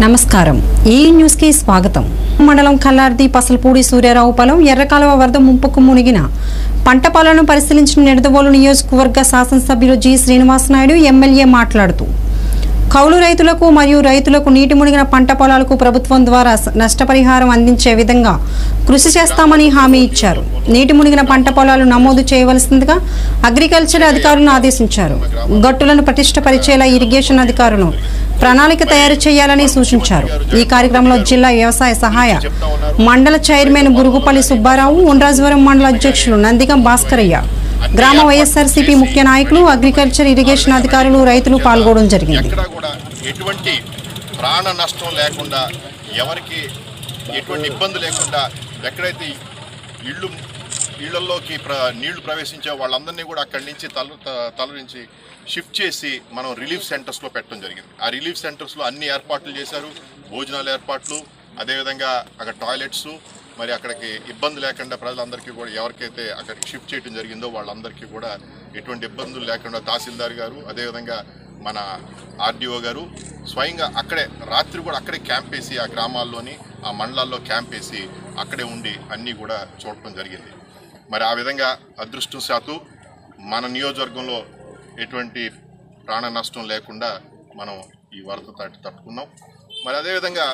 నమస్కారం ఈ న్యూస్ కి స్వాగతం మండలం కల్లార్ది పసలపూడి సూర్యారావు పొలం ఎర్రకాలువ వరద ముంపుకు మునిగిన పంట పొలాలను పరిశీలించిన నిడదవోలు నియోజకవర్గ శాసనసభ్యులు జి శ్రీనివాస్ నాయుడు ఎమ్మెల్యే మాట్లాడుతూ కౌలు రైతులకు మరియు రైతులకు నీటి మునిగిన పంట పొలాలకు ప్రభుత్వం ద్వారా స- నష్టపరిహారం అందించే విధంగా కృషి చేస్తామని హామీ ఇచ్చారు నీటి మునిగిన పంట పొలాలు నమోదు చేయవలసిందిగా అగ్రికల్చర్ అధికారులను ఆదేశించారు గట్టులను పటిష్టపరిచేలా ఇరిగేషన్ అధికారులు ప్రణాళిక తయారు చేయాలని సూచించారు ఈ కార్యక్రమంలో జిల్లా వ్యవసాయ సహాయ మండల చైర్మన్ బురుగుపల్లి సుబ్బారావు ఉండ్రాజవరం మండల అధ్యక్షులు నందిగం భాస్కరయ్య గ్రామ వైఎస్ఆర్సీపీ ముఖ్య నాయకులు అగ్రికల్చర్ ఇరిగేషన్ అధికారులు రైతులు పాల్గొనడం జరిగింది ఎక్కడా కూడా ఎటువంటి ప్రాణ నష్టం లేకుండా ఎవరికి ఎటువంటి ఇబ్బంది లేకుండా ఎక్కడైతే ఇళ్ళు ఇళ్లలోకి ప్ర నీళ్లు ప్రవేశించే వాళ్ళందరినీ కూడా అక్కడి నుంచి తల త- తరలించి షిఫ్ట్ చేసి మనం రిలీఫ్ సెంటర్స్లో పెట్టడం జరిగింది ఆ రిలీఫ్ సెంటర్స్లో అన్ని ఏర్పాట్లు చేశారు భోజనాల ఏర్పాట్లు అదేవిధంగా అక్కడ టాయిలెట్స్ మరి అక్కడికి ఇబ్బంది లేకుండా ప్రజలందరికీ కూడా ఎవరికైతే అక్కడికి షిఫ్ట్ చేయడం జరిగిందో వాళ్ళందరికీ కూడా ఎటువంటి ఇబ్బందులు లేకుండా తహసీల్దార్ గారు అదేవిధంగా మన ఆర్డీఓ గారు స్వయంగా అక్కడే రాత్రి కూడా అక్కడే క్యాంప్ వేసి ఆ గ్రామాల్లోని ఆ మండలాల్లో క్యాంప్ వేసి అక్కడే ఉండి అన్నీ కూడా చూడటం జరిగింది మరి ఆ విధంగా అదృష్టవశాత్తు మన నియోజకవర్గంలో ఎటువంటి ప్రాణ నష్టం లేకుండా మనం ఈ వరద తట్టు తట్టుకున్నాం మరి అదేవిధంగా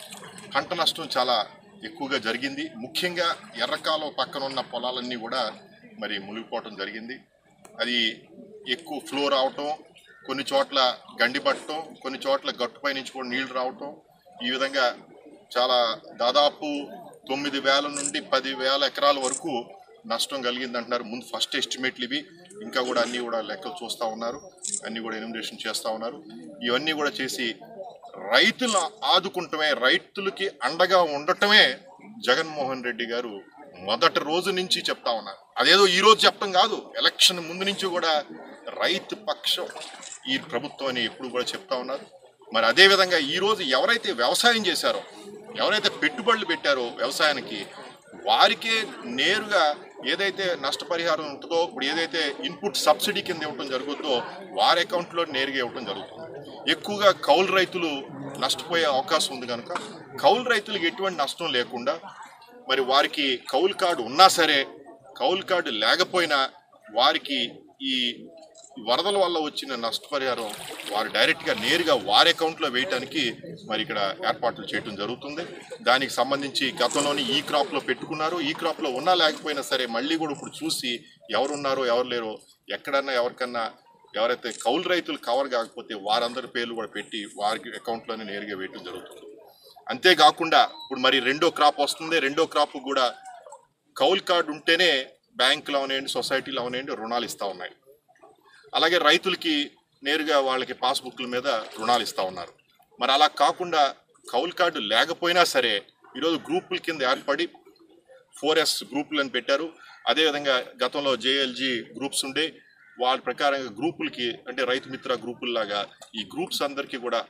పంట నష్టం చాలా ఎక్కువగా జరిగింది ముఖ్యంగా ఎర్రకాలువ పక్కన ఉన్న పొలాలన్నీ కూడా మరి మునిగిపోవటం జరిగింది అది ఎక్కువ ఫ్లో రావటం కొన్ని చోట్ల గండి పట్టడం కొన్ని చోట్ల గట్టుపై నుంచి కూడా నీళ్లు రావటం ఈ విధంగా చాలా దాదాపు తొమ్మిది వేల నుండి పది వేల ఎకరాల వరకు నష్టం కలిగింది అంటున్నారు ముందు ఫస్ట్ ఎస్టిమేట్లు ఇవి ఇంకా కూడా అన్నీ కూడా లెక్కలు చూస్తూ ఉన్నారు అన్నీ కూడా ఎనిమినేషన్ చేస్తూ ఉన్నారు ఇవన్నీ కూడా చేసి రైతులను ఆదుకుంటమే రైతులకి అండగా ఉండటమే జగన్మోహన్ రెడ్డి గారు మొదటి రోజు నుంచి చెప్తా ఉన్నారు అదేదో ఈ రోజు చెప్పడం కాదు ఎలక్షన్ ముందు నుంచి కూడా రైతు పక్షం ఈ ప్రభుత్వం అని ఎప్పుడు కూడా చెప్తా ఉన్నారు మరి అదే విధంగా ఈ రోజు ఎవరైతే వ్యవసాయం చేశారో ఎవరైతే పెట్టుబడులు పెట్టారో వ్యవసాయానికి వారికే నేరుగా ఏదైతే నష్టపరిహారం ఉంటుందో ఇప్పుడు ఏదైతే ఇన్పుట్ సబ్సిడీ కింద ఇవ్వడం జరుగుతుందో వారి అకౌంట్లో నేరుగా ఇవ్వడం జరుగుతుంది ఎక్కువగా కౌలు రైతులు నష్టపోయే అవకాశం ఉంది కనుక కౌలు రైతులకు ఎటువంటి నష్టం లేకుండా మరి వారికి కౌలు కార్డు ఉన్నా సరే కౌలు కార్డు లేకపోయినా వారికి ఈ వరదల వల్ల వచ్చిన నష్టపరిహారం వారు డైరెక్ట్గా నేరుగా వారి అకౌంట్లో వేయటానికి మరి ఇక్కడ ఏర్పాట్లు చేయడం జరుగుతుంది దానికి సంబంధించి గతంలోని ఈ క్రాప్లో పెట్టుకున్నారు ఈ క్రాప్లో ఉన్నా లేకపోయినా సరే మళ్ళీ కూడా ఇప్పుడు చూసి ఎవరున్నారో ఎవరు లేరో ఎక్కడన్నా ఎవరికన్నా ఎవరైతే కౌలు రైతులు కవర్ కాకపోతే వారందరి పేర్లు కూడా పెట్టి వారికి అకౌంట్లోనే నేరుగా వేయటం జరుగుతుంది అంతేకాకుండా ఇప్పుడు మరి రెండో క్రాప్ వస్తుంది రెండో క్రాప్ కూడా కౌలు కార్డు ఉంటేనే బ్యాంకులు అవనండి సొసైటీలు అవనండి రుణాలు ఇస్తూ ఉన్నాయి అలాగే రైతులకి నేరుగా వాళ్ళకి పాస్బుక్ల మీద రుణాలు ఇస్తూ ఉన్నారు మరి అలా కాకుండా కౌలు కార్డు లేకపోయినా సరే ఈరోజు గ్రూపుల కింద ఏర్పడి ఫోర్ ఎస్ గ్రూపులు అని పెట్టారు అదేవిధంగా గతంలో జేఎల్జీ గ్రూప్స్ ఉండే వాళ్ళ ప్రకారంగా గ్రూపులకి అంటే రైతు మిత్ర గ్రూపుల్లాగా ఈ గ్రూప్స్ అందరికీ కూడా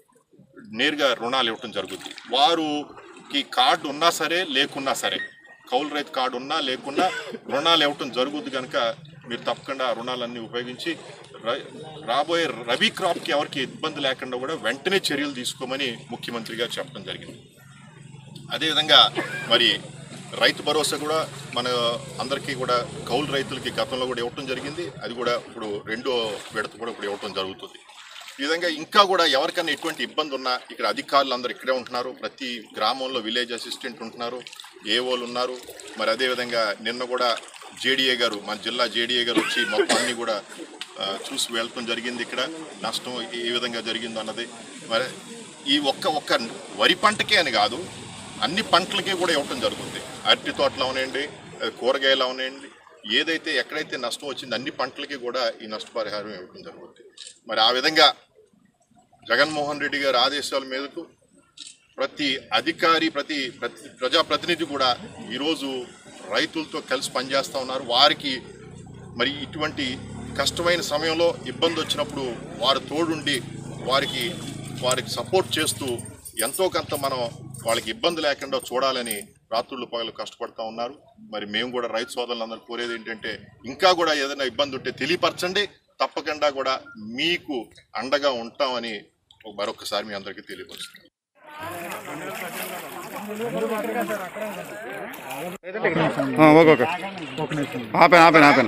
నేరుగా రుణాలు ఇవ్వటం జరుగుతుంది వారుకి కార్డు ఉన్నా సరే లేకున్నా సరే కౌలు రైతు కార్డు ఉన్నా లేకున్నా రుణాలు ఇవ్వటం జరుగుద్ది కనుక మీరు తప్పకుండా ఆ రుణాలన్నీ ఉపయోగించి రై- రాబోయే రబీ క్రాప్కి ఎవరికి ఇబ్బంది లేకుండా కూడా వెంటనే చర్యలు తీసుకోమని ముఖ్యమంత్రి గారు చెప్పడం జరిగింది అదేవిధంగా మరి రైతు భరోసా కూడా మన అందరికీ కూడా కౌలు రైతులకి గతంలో కూడా ఇవ్వటం జరిగింది అది కూడా ఇప్పుడు రెండో విడత కూడా ఇప్పుడు ఇవ్వటం జరుగుతుంది ఈ విధంగా ఇంకా కూడా ఎవరికైనా ఎటువంటి ఇబ్బంది ఉన్నా ఇక్కడ అధికారులు అందరూ ఇక్కడే ఉంటున్నారు ప్రతి గ్రామంలో విలేజ్ అసిస్టెంట్ ఉంటున్నారు ఏఓలు ఉన్నారు మరి అదేవిధంగా నిన్న కూడా జేడీఏ గారు మన జిల్లా జేడీఏ గారు వచ్చి మొత్తం అన్ని కూడా ఆ, చూసి వెళ్ళటం జరిగింది ఇక్కడ నష్టం ఏ విధంగా జరిగిందో అన్నది మరి ఈ ఒక్క ఒక్క వరి పంటకే అని కాదు అన్ని పంటలకి కూడా ఇవ్వటం జరుగుతుంది అరటి తోటలు అవనండి కూరగాయలు అవనండి ఏదైతే ఎక్కడైతే నష్టం వచ్చిందో అన్ని పంటలకి కూడా ఈ నష్టపరిహారం ఇవ్వటం జరుగుతుంది మరి ఆ విధంగా జగన్మోహన్ రెడ్డి గారి ఆదేశాల మేరకు ప్రతి అధికారి ప్రతి ప్రతి ప్రజాప్రతినిధి కూడా ఈరోజు రైతులతో కలిసి పనిచేస్తూ ఉన్నారు వారికి మరి ఇటువంటి కష్టమైన సమయంలో ఇబ్బంది వచ్చినప్పుడు వారు తోడుండి వారికి వారికి సపోర్ట్ చేస్తూ ఎంతో కొంత మనం వాళ్ళకి ఇబ్బంది లేకుండా చూడాలని రాత్రుళ్ళు పగలు కష్టపడుతూ ఉన్నారు మరి మేము కూడా రైతు సోదరులందరూ కోరేది ఏంటంటే ఇంకా కూడా ఏదైనా ఇబ్బంది ఉంటే తెలియపరచండి తప్పకుండా కూడా మీకు అండగా ఉంటామని మరొకసారి మీ అందరికీ తెలియపరుస్తున్నాను ఆ, ఓకే ఓకే ఆపాను ఆపాను ఆపాను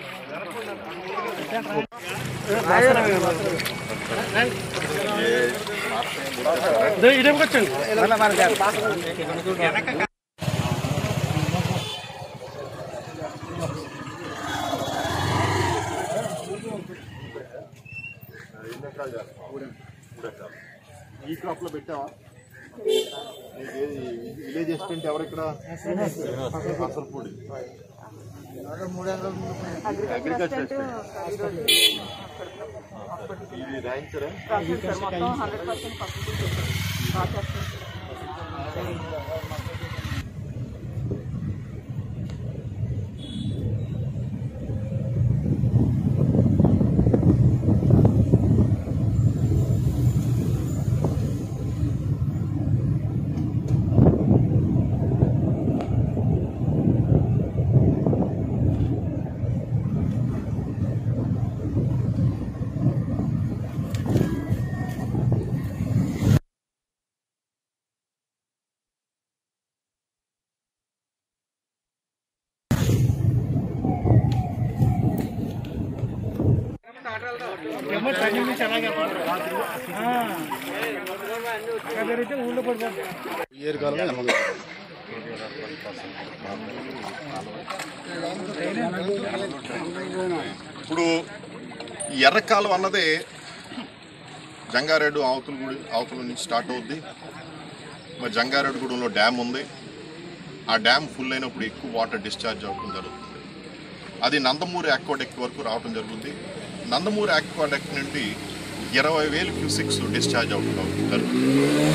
ఈ క్రాప్ లో పెట్టావా విలేజ్ అసిస్టెంట్ ఎవరు ఇక్కడ అసలు పూడి అగ్రికల్చర్ అసిస్టెంట్ ఇది రాయించరా ఇప్పుడు ఈ ఎర్రకాలం అన్నదే జంగారెడ్డి అవతల గుడి అవతల నుంచి స్టార్ట్ అవుద్ది మరి జంగారెడ్డిగూడెంలో డ్యామ్ ఉంది ఆ డ్యామ్ ఫుల్ అయినప్పుడు ఎక్కువ వాటర్ డిశ్చార్జ్ అవ్వడం జరుగుతుంది అది నందమూరి ఆక్వాడెక్ వరకు రావడం జరుగుతుంది నందమూరి ఆక్వాడెక్ నుండి ఇరవై వేలు క్యూసిక్స్ డిశ్చార్జ్ అవ్వడం జరుగుతుంది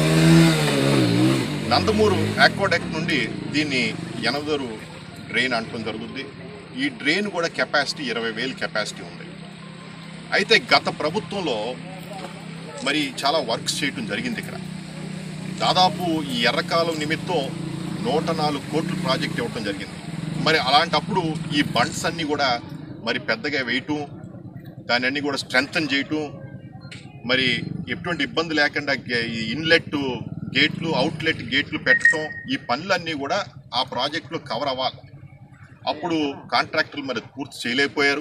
నందమూరు ఆక్వాడెక్ నుండి దీన్ని ఎనదరు డ్రైన్ అంటడం జరుగుద్ది ఈ డ్రైన్ కూడా కెపాసిటీ ఇరవై వేలు కెపాసిటీ ఉంది అయితే గత ప్రభుత్వంలో మరి చాలా వర్క్స్ చేయటం జరిగింది ఇక్కడ దాదాపు ఈ ఎర్రకాలం నిమిత్తం నూట నాలుగు కోట్ల ప్రాజెక్ట్ ఇవ్వటం జరిగింది మరి అలాంటప్పుడు ఈ బండ్స్ అన్నీ కూడా మరి పెద్దగా వేయటం దాని అన్ని కూడా స్ట్రెంగ్తన్ చేయటం మరి ఎటువంటి ఇబ్బంది లేకుండా గే- ఈ ఇన్లెట్ గేట్లు అవుట్లెట్ గేట్లు పెట్టడం ఈ పనులన్నీ కూడా ఆ ప్రాజెక్టులో కవర్ అవ్వాలి అప్పుడు కాంట్రాక్టులు మరి పూర్తి చేయలేకపోయారు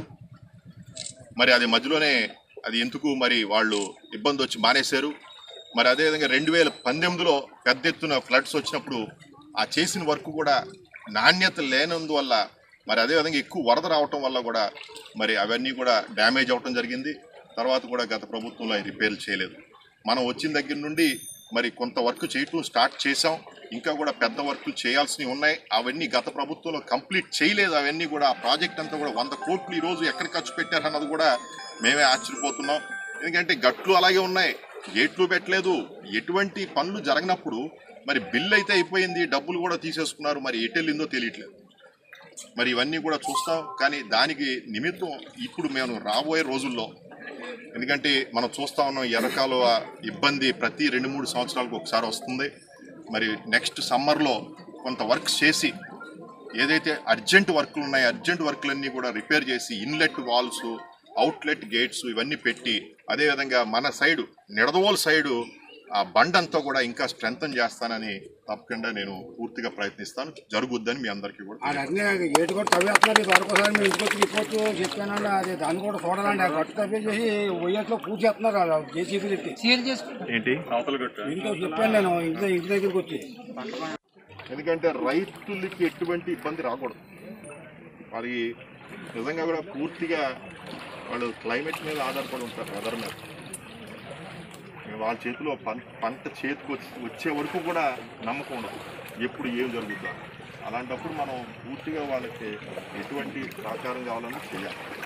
మరి అది మధ్యలోనే అది ఎందుకు మరి వాళ్ళు ఇబ్బంది వచ్చి మానేశారు మరి అదేవిధంగా రెండు వేల పంతొమ్మిదిలో పెద్ద ఎత్తున ఫ్లడ్స్ వచ్చినప్పుడు ఆ చేసిన వర్క్ కూడా నాణ్యత లేనందువల్ల మరి అదేవిధంగా ఎక్కువ వరద రావటం వల్ల కూడా మరి అవన్నీ కూడా డ్యామేజ్ అవటం జరిగింది తర్వాత కూడా గత ప్రభుత్వంలో అవి రిపేర్లు చేయలేదు మనం వచ్చిన దగ్గర నుండి మరి కొంత వర్క్ చేయటం స్టార్ట్ చేసాం ఇంకా కూడా పెద్ద వర్కులు చేయాల్సినవి ఉన్నాయి అవన్నీ గత ప్రభుత్వంలో కంప్లీట్ చేయలేదు అవన్నీ కూడా ఆ ప్రాజెక్ట్ అంతా కూడా వంద కోట్లు ఈ రోజు ఎక్కడ ఖర్చు పెట్టారు అన్నది కూడా మేమే ఆశ్చర్యపోతున్నాం ఎందుకంటే గట్లు అలాగే ఉన్నాయి గేట్లు పెట్టలేదు ఎటువంటి పనులు జరగనప్పుడు మరి బిల్ అయితే అయిపోయింది డబ్బులు కూడా తీసేసుకున్నారు మరి ఎటు వెళ్ళిందో తెలియట్లేదు మరి ఇవన్నీ కూడా చూస్తాం కానీ దానికి నిమిత్తం ఇప్పుడు మేము రాబోయే రోజుల్లో ఎందుకంటే మనం చూస్తా ఉన్నాం ఎర్రకాలువ ఇబ్బంది ప్రతి రెండు మూడు సంవత్సరాలకు ఒకసారి వస్తుంది మరి నెక్స్ట్ సమ్మర్లో కొంత వర్క్ చేసి ఏదైతే అర్జెంట్ వర్క్లు ఉన్నాయో అర్జెంట్ వర్క్లన్నీ కూడా రిపేర్ చేసి ఇన్లెట్ వాల్స్ అవుట్లెట్ గేట్స్ ఇవన్నీ పెట్టి అదేవిధంగా మన సైడు నిడదవోలు సైడు ఆ బండంతా కూడా ఇంకా స్ట్రెంగ్తన్ చేస్తానని తప్పకుండా నేను పూర్తిగా ప్రయత్నిస్తాను జరుగుద్దని మీ అందరికీ కూడా అది అన్నీ గేట్ కూడా తవ్వేస్తున్నారు ఇది వరకు ఒకసారి మీ ఇంటికి వచ్చి రిపోర్ట్ చెప్పానండి అది దాన్ని కూడా చూడాలండి ఆ గట్టు తవ్వేసేసి ఒయ్యట్లో పూసేస్తున్నారు జేసీబీ పెట్టి ఏంటి ఇంట్లో చెప్పాను నేను ఇంటి ఇంటి దగ్గరికి వచ్చి ఎందుకంటే రైతులకి ఎటువంటి ఇబ్బంది రాకూడదు మరి నిజంగా కూడా పూర్తిగా వాళ్ళు క్లైమేట్ మీద ఆధారపడి ఉంటారు వెదర్ మీద ఇంకా వాళ్ళ చేతిలో పంట పంట చేతికి వచ్చి వచ్చే వరకు కూడా నమ్మకం ఉండదు ఎప్పుడు ఏం జరుగుతుందో అలాంటప్పుడు మనం పూర్తిగా వాళ్ళకి ఎటువంటి సహకారం కావాలన్నా చేయాలి